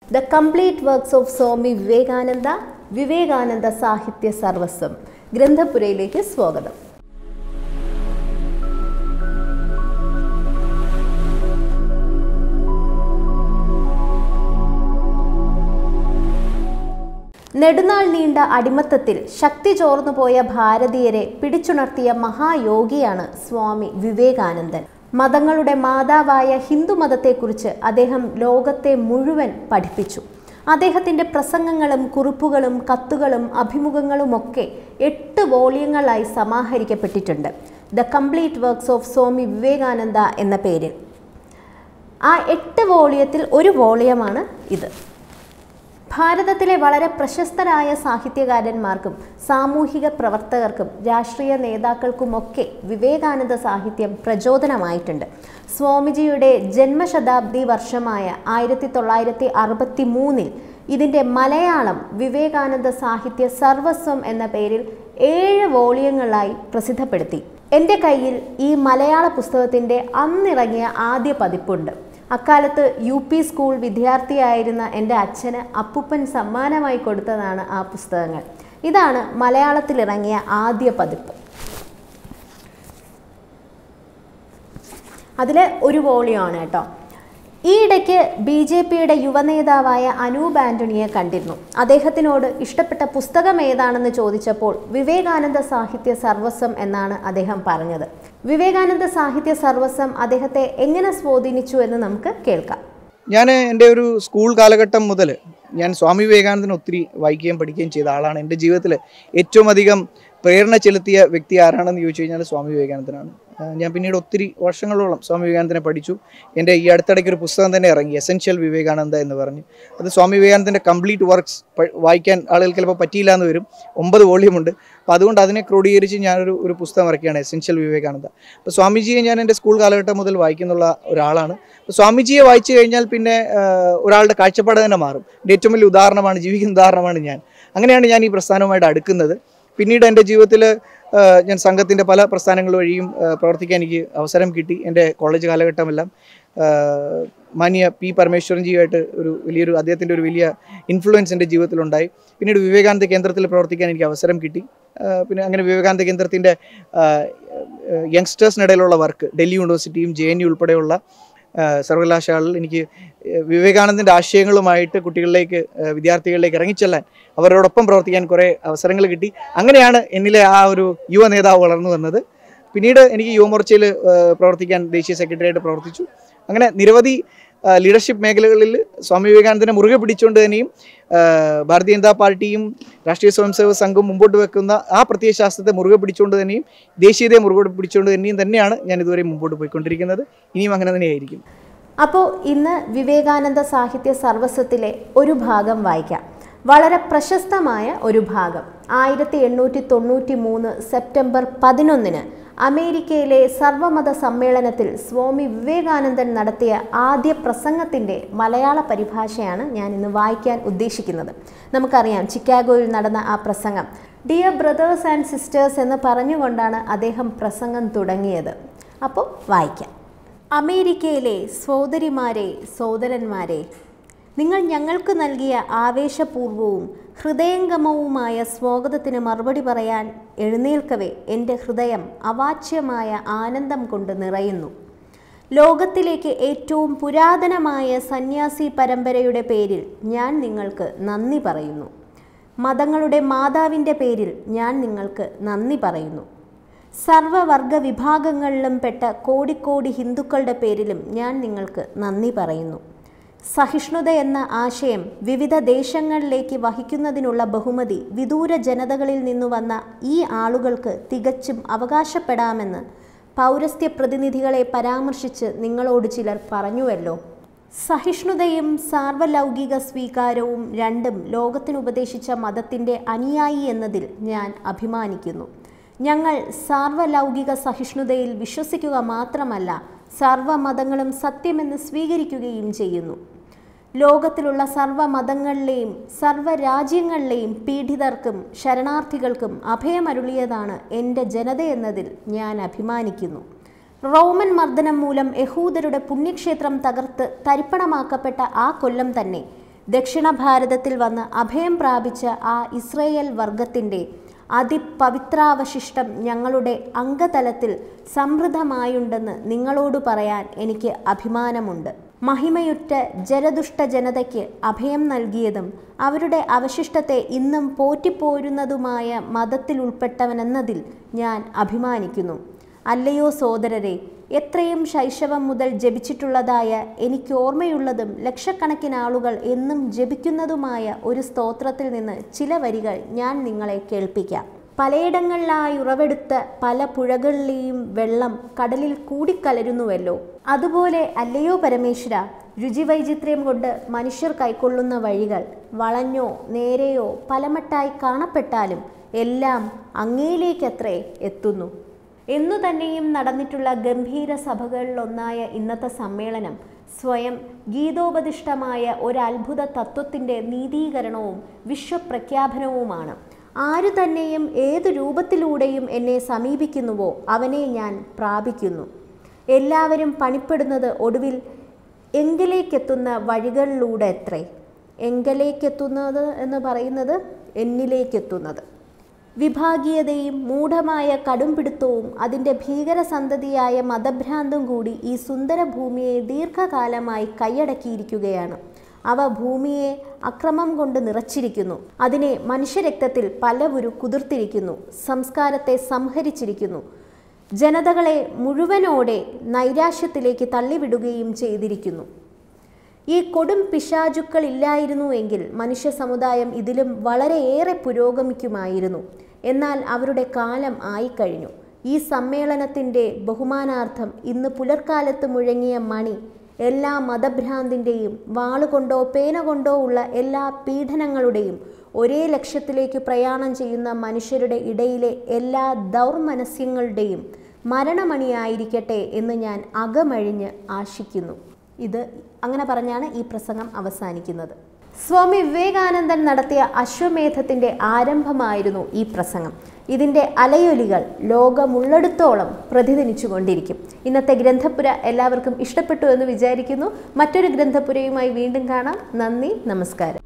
the complete works of Swami Vivekananda Vivekananda സാഹിത്യ സർവസ്വം ഗ്രന്ഥപുരയിലേക്ക് സ്വാഗതം നെടുനാൾ നീണ്ട അടിമത്തത്തിൽ ശക്തി ചോർന്നുപോയ ഭാരതീയരെ പിടിച്ചുണർത്തിയ മഹായോഗിയാണ് സ്വാമി വിവേകാനന്ദൻ മതങ്ങളുടെ മാതാവായ ഹിന്ദുമതത്തെക്കുറിച്ച് അദ്ദേഹം ലോകത്തെ മുഴുവൻ പഠിപ്പിച്ചു അദ്ദേഹത്തിൻ്റെ പ്രസംഗങ്ങളും കുറിപ്പുകളും കത്തുകളും അഭിമുഖങ്ങളുമൊക്കെ എട്ട് വോളിയങ്ങളായി സമാഹരിക്കപ്പെട്ടിട്ടുണ്ട് the complete works of Swami Vivekananda എന്ന പേരിൽ ആ എട്ട് വോളിയത്തിൽ ഒരു വോളിയമാണ് ഇത് ഭാരതത്തിലെ വളരെ പ്രശസ്തരായ സാഹിത്യകാരന്മാർക്കും സാമൂഹിക പ്രവർത്തകർക്കും രാഷ്ട്രീയ നേതാക്കൾക്കുമൊക്കെ വിവേകാനന്ദ സാഹിത്യം പ്രചോദനമായിട്ടുണ്ട് സ്വാമിജിയുടെ ജന്മശതാബ്ദി വർഷമായ ആയിരത്തി തൊള്ളായിരത്തി അറുപത്തി മൂന്നിൽ ഇതിൻ്റെ മലയാളം വിവേകാനന്ദ സാഹിത്യ സർവസ്വം എന്ന പേരിൽ ഏഴ് വോളിയങ്ങളായി പ്രസിദ്ധപ്പെടുത്തി എൻ്റെ കയ്യിൽ ഈ മലയാള പുസ്തകത്തിൻ്റെ അന്നിറങ്ങിയ ആദ്യ പതിപ്പുണ്ട് അക്കാലത്ത് യു പി സ്കൂൾ വിദ്യാർത്ഥിയായിരുന്ന എൻ്റെ അച്ഛന് അപ്പുപ്പൻ സമ്മാനമായി കൊടുത്തതാണ് ആ പുസ്തകങ്ങൾ ഇതാണ് മലയാളത്തിലിറങ്ങിയ ആദ്യ പതിപ്പ് അതിൽ ഒരു വോളിയാണ് കേട്ടോ ഈയിടയ്ക്ക് ബി ജെ പിയുടെ യുവനേതാവായ അനൂപ് ആന്റണിയെ കണ്ടിരുന്നു അദ്ദേഹത്തിനോട് ഇഷ്ടപ്പെട്ട പുസ്തകം ഏതാണെന്ന് ചോദിച്ചപ്പോൾ വിവേകാനന്ദ സാഹിത്യ സർവസ്വം എന്നാണ് അദ്ദേഹം പറഞ്ഞത് വിവേകാനന്ദ സാഹിത്യ സർവസ്വം അദ്ദേഹത്തെ എങ്ങനെ സ്വാധീനിച്ചു എന്ന് നമുക്ക് കേൾക്കാം ഞാൻ എൻ്റെ ഒരു സ്കൂൾ കാലഘട്ടം മുതൽ ഞാൻ സ്വാമി വിവേകാനന്ദനെ ഒത്തിരി വായിക്കുകയും പഠിക്കുകയും ചെയ്ത ആളാണ് എൻ്റെ ജീവിതത്തിൽ ഏറ്റവും അധികം പ്രേരണ ചെലുത്തിയ വ്യക്തി ആരാണെന്ന് ചോദിച്ചു കഴിഞ്ഞാൽ സ്വാമി വിവേകാനന്ദനാണ് ആ, ഞാൻ പിന്നീട് ഒത്തിരി വർഷങ്ങളോളം സ്വാമി വിവേകാനന്ദനെ പഠിച്ചു എൻ്റെ ഈ അടുത്തിടയ്ക്ക് ഒരു പുസ്തകം തന്നെ ഇറങ്ങി എസെൻഷ്യൽ വിവേകാനന്ദ എന്ന് പറഞ്ഞ് അത് സ്വാമി വിവേകാനന്ദൻ്റെ കംപ്ലീറ്റ് വർക്ക്സ് വായിക്കാൻ ആളുകൾക്ക് ചിലപ്പോൾ പറ്റിയില്ല എന്ന് വരും ഒമ്പത് വോളിയമുണ്ട് അപ്പോൾ അതുകൊണ്ട് അതിനെ ക്രോഡീകരിച്ച് ഞാനൊരു ഒരു പുസ്തകം ഇറക്കിയാണ് എസെൻഷ്യൽ വിവേകാനന്ദ അപ്പോൾ സ്വാമിജിയെ ഞാൻ എൻ്റെ സ്കൂൾ കാലഘട്ടം മുതൽ വായിക്കുന്നുള്ള ഒരാളാണ് അപ്പോൾ സ്വാമിജിയെ വായിച്ചു കഴിഞ്ഞാൽ പിന്നെ ആ, ഒരാളുടെ കാഴ്ചപ്പാട് തന്നെ മാറും എൻ്റെ ഏറ്റവും വലിയ ഉദാഹരണമാണ് ജീവിക്കുന്ന ഉദാഹരണമാണ് ഞാൻ അങ്ങനെയാണ് ഞാൻ ഈ പ്രസ്ഥാനവുമായിട്ട് അടുക്കുന്നത് പിന്നീട് എൻ്റെ ജീവിതത്തിൽ ഞാൻ സംഘത്തിൻ്റെ പല പ്രസ്ഥാനങ്ങൾ വഴിയും ആ, പ്രവർത്തിക്കാൻ എനിക്ക് അവസരം കിട്ടി എൻ്റെ കോളേജ് കാലഘട്ടമെല്ലാം ആ, മാന്യ പി പരമേശ്വരൻജിയുമായിട്ട് ഒരു വലിയൊരു അദ്ദേഹത്തിൻ്റെ ഒരു വലിയ ഇൻഫ്ലുവൻസ് എൻ്റെ ജീവിതത്തിലുണ്ടായി പിന്നീട് വിവേകാനന്ദ കേന്ദ്രത്തിൽ പ്രവർത്തിക്കാൻ എനിക്ക് അവസരം കിട്ടി ആ, പിന്നെ അങ്ങനെ വിവേകാനന്ദ കേന്ദ്രത്തിൻ്റെ യങ്സ്റ്റേഴ്സിനിടയിലുള്ള വർക്ക് ഡൽഹി യൂണിവേഴ്സിറ്റിയും ജെ എൻ യു ഉൾപ്പെടെയുള്ള ആ, സർവകലാശാലയിൽ എനിക്ക് ആ, വിവേകാനന്ദൻ്റെ ആശയങ്ങളുമായിട്ട് കുട്ടികളിലേക്ക് ആ, വിദ്യാർത്ഥികളിലേക്ക് ഇറങ്ങിച്ചെല്ലാൻ അവരോടൊപ്പം പ്രവർത്തിക്കാൻ കുറേ അവസരങ്ങൾ കിട്ടി അങ്ങനെയാണ് എന്നിലെ ആ ഒരു യുവ നേതാവ് വളർന്നു വന്നത് പിന്നീട് എനിക്ക് യുവമോർച്ചയിൽ പ്രവർത്തിക്കാൻ ദേശീയ സെക്രട്ടറിയായിട്ട് പ്രവർത്തിച്ചു അങ്ങനെ നിരവധി ലീഡർഷിപ്പ് മേഖലകളിൽ സ്വാമി വിവേകാനന്ദനെ മുറുകെ പിടിച്ചുകൊണ്ട് തന്നെയും ആ, ഭാരതീയ ജനതാ പാർട്ടിയും രാഷ്ട്രീയ സ്വയംസേവക സംഘവും മുമ്പോട്ട് വെക്കുന്ന ആ പ്രത്യയശാസ്ത്രത്തെ മുറുകെ പിടിച്ചുകൊണ്ട് തന്നെയും ദേശീയതയെ മുറുകെ പിടിച്ചുകൊണ്ട് തന്നെയും തന്നെയാണ് ഞാൻ ഇതുവരെ മുമ്പോട്ട് പോയിക്കൊണ്ടിരിക്കുന്നത് ഇനിയും അങ്ങനെ തന്നെയായിരിക്കും അപ്പോൾ ഇന്ന് വിവേകാനന്ദ സാഹിത്യ സർവസ്വത്തിലെ ഒരു ഭാഗം വായിക്കാം വളരെ പ്രശസ്തമായ ഒരു ഭാഗം ആയിരത്തി എണ്ണൂറ്റി തൊണ്ണൂറ്റി മൂന്ന് സെപ്റ്റംബർ പതിനൊന്നിന് അമേരിക്കയിലെ സർവമത സമ്മേളനത്തിൽ സ്വാമി വിവേകാനന്ദൻ നടത്തിയ ആദ്യ പ്രസംഗത്തിൻ്റെ മലയാള പരിഭാഷയാണ് ഞാൻ ഇന്ന് വായിക്കാൻ ഉദ്ദേശിക്കുന്നത് നമുക്കറിയാം ചിക്കാഗോയിൽ നടന്ന ആ പ്രസംഗം ഡിയർ ബ്രദേഴ്സ് ആൻഡ് സിസ്റ്റേഴ്സ് എന്ന് പറഞ്ഞുകൊണ്ടാണ് അദ്ദേഹം പ്രസംഗം തുടങ്ങിയത് അപ്പോൾ വായിക്കാം അമേരിക്കയിലെ സോദരിമാരെ സോദരന്മാരെ നിങ്ങൾ ഞങ്ങൾക്ക് നൽകിയ ആവേശപൂർവവും ഹൃദയംഗമവുമായ സ്വാഗതത്തിന് മറുപടി പറയാൻ എഴുന്നേൽക്കവേ എൻ്റെ ഹൃദയം അവാച്യമായ ആനന്ദം കൊണ്ട് നിറയുന്നു ലോകത്തിലേക്ക് ഏറ്റവും പുരാതനമായ സന്യാസി പരമ്പരയുടെ പേരിൽ ഞാൻ നിങ്ങൾക്ക് നന്ദി പറയുന്നു മതങ്ങളുടെ മാതാവിൻ്റെ പേരിൽ ഞാൻ നിങ്ങൾക്ക് നന്ദി പറയുന്നു സർവവർഗ വിഭാഗങ്ങളിലും പെട്ട കോടിക്കോടി ഹിന്ദുക്കളുടെ പേരിലും ഞാൻ നിങ്ങൾക്ക് നന്ദി പറയുന്നു സഹിഷ്ണുത എന്ന ആശയം വിവിധ ദേശങ്ങളിലേക്ക് വഹിക്കുന്നതിനുള്ള ബഹുമതി വിദൂര ജനതകളിൽ നിന്നു വന്ന ഈ ആളുകൾക്ക് തികച്ചും അവകാശപ്പെടാമെന്ന് പൗരസ്ത്യ പ്രതിനിധികളെ പരാമർശിച്ച് നിങ്ങളോട് ചിലർ പറഞ്ഞുവല്ലോ സഹിഷ്ണുതയും സാർവലൗകിക സ്വീകാരവും രണ്ടും ലോകത്തിനുപദേശിച്ച മതത്തിൻ്റെ അനുയായി എന്നതിൽ ഞാൻ അഭിമാനിക്കുന്നു ഞങ്ങൾ സാർവലൗകിക സഹിഷ്ണുതയിൽ വിശ്വസിക്കുക മാത്രമല്ല സർവ്വമതങ്ങളും സത്യമെന്ന് സ്വീകരിക്കുകയും ചെയ്യുന്നു ലോകത്തിലുള്ള സർവ്വമതങ്ങളിലെയും സർവ്വരാജ്യങ്ങളിലെയും പീഡിതർക്കും ശരണാർത്ഥികൾക്കും അഭയമരുളിയതാണ് എൻ്റെ ജനതയെന്നതിൽ ഞാൻ അഭിമാനിക്കുന്നു റോമൻ മർദ്ദനം മൂലം യഹൂദരുടെ പുണ്യക്ഷേത്രം തകർത്ത് തരിപ്പണമാക്കപ്പെട്ട ആ കൊല്ലം തന്നെ ദക്ഷിണ ഭാരതത്തിൽ വന്ന് അഭയം പ്രാപിച്ച ആ ഇസ്രയേൽ വർഗത്തിൻ്റെ അതിപവിത്രാവശിഷ്ടം ഞങ്ങളുടെ അംഗതലത്തിൽ സമൃദ്ധമായുണ്ടെന്ന് നിങ്ങളോട് പറയാൻ എനിക്ക് അഭിമാനമുണ്ട് മഹിമയുറ്റ ജലദുഷ്ട ജനതയ്ക്ക് അഭയം നൽകിയതും അവരുടെ അവശിഷ്ടത്തെ ഇന്നും പോറ്റിപ്പോരുന്നതുമായ മതത്തിൽ ഉൾപ്പെട്ടവനെന്നതിൽ ഞാൻ അഭിമാനിക്കുന്നു അല്ലയോ സോദരരെ എത്രയും ശൈശവം മുതൽ ജപിച്ചിട്ടുള്ളതായ എനിക്ക് ഓർമ്മയുള്ളതും ലക്ഷക്കണക്കിന് ആളുകൾ എന്നും ജപിക്കുന്നതുമായ ഒരു സ്തോത്രത്തിൽ നിന്ന് ചില വരികൾ ഞാൻ നിങ്ങളെ കേൾപ്പിക്കാം പലയിടങ്ങളിലായി ഉറവെടുത്ത പല പുഴകളിലെയും വെള്ളം കടലിൽ കൂടിക്കലരുന്നുവല്ലോ അതുപോലെ അല്ലയോ പരമേശ്വര രുചിവൈചിത്ര്യം കൊണ്ട് മനുഷ്യർ കൈക്കൊള്ളുന്ന വഴികൾ വളഞ്ഞോ നേരെയോ പലമട്ടായി കാണപ്പെട്ടാലും എല്ലാം അങ്ങയിലേക്കത്രേ എത്തുന്നു എന്നു തന്നെയും നടന്നിട്ടുള്ള ഗംഭീര സഭകളിലൊന്നായ ഇന്നത്തെ സമ്മേളനം സ്വയം ഗീതോപദിഷ്ടമായ ഒരു അത്ഭുത തത്വത്തിൻ്റെ നീതീകരണവും വിശ്വപ്രഖ്യാപനവുമാണ് ആരു തന്നെയും ഏതു രൂപത്തിലൂടെയും എന്നെ സമീപിക്കുന്നുവോ അവനെ ഞാൻ പ്രാപിക്കുന്നു എല്ലാവരും പണിപ്പെടുന്നത് ഒടുവിൽ എങ്കിലേക്കെത്തുന്ന വഴികളിലൂടെ എത്രേ എങ്കലേക്കെത്തുന്നത് എന്ന് പറയുന്നത് എന്നിലേക്കെത്തുന്നത് വിഭാഗീയതയും മൂഢമായ കടുംപിടുത്തവും അതിൻ്റെ ഭീകരസന്തതിയായ മതഭ്രാന്തും കൂടി ഈ സുന്ദര ഭൂമിയെ ദീർഘകാലമായി കൈയടക്കിയിരിക്കുകയാണ് അവ ഭൂമിയെ അക്രമം കൊണ്ട് നിറച്ചിരിക്കുന്നു അതിനെ മനുഷ്യരക്തത്തിൽ പലവുരു കുതിർത്തിരിക്കുന്നു സംസ്കാരത്തെ സംഹരിച്ചിരിക്കുന്നു ജനതകളെ മുഴുവനോടെ നൈരാശ്യത്തിലേക്ക് തള്ളിവിടുകയും ചെയ്തിരിക്കുന്നു ഈ കൊടും പിശാചുക്കളില്ലായിരുന്നുവെങ്കിൽ മനുഷ്യ സമുദായം ഇതിലും വളരെയേറെ പുരോഗമിക്കുമായിരുന്നു എന്നാൽ അവരുടെ കാലം ആയിക്കഴിഞ്ഞു ഈ സമ്മേളനത്തിൻ്റെ ബഹുമാനാർത്ഥം ഇന്ന് പുലർക്കാലത്ത് മുഴങ്ങിയ മണി എല്ലാ മതഭ്രാന്തിൻ്റെയും വാളുകൊണ്ടോ പേന കൊണ്ടോ ഉള്ള എല്ലാ പീഡനങ്ങളുടെയും ഒരേ ലക്ഷ്യത്തിലേക്ക് പ്രയാണം ചെയ്യുന്ന മനുഷ്യരുടെ ഇടയിലെ എല്ലാ ദൗർമനസ്യങ്ങളുടെയും മരണമണിയായിരിക്കട്ടെ എന്ന് ഞാൻ അകമഴിഞ്ഞ് ആശിക്കുന്നു ഇത് അങ്ങനെ പറഞ്ഞാണ് ഈ പ്രസംഗം അവസാനിക്കുന്നത് സ്വാമി വിവേകാനന്ദൻ നടത്തിയ അശ്വമേധത്തിൻ്റെ ആരംഭമായിരുന്നു ഈ പ്രസംഗം ഇതിൻ്റെ അലയൊലികൾ ലോകമുള്ളിടത്തോളം പ്രതിധ്വനിച്ചുകൊണ്ടിരിക്കും ഇന്നത്തെ ഗ്രന്ഥപുര എല്ലാവർക്കും ഇഷ്ടപ്പെട്ടു എന്ന് വിചാരിക്കുന്നു മറ്റൊരു ഗ്രന്ഥപുരയുമായി വീണ്ടും കാണാം നന്ദി നമസ്കാരം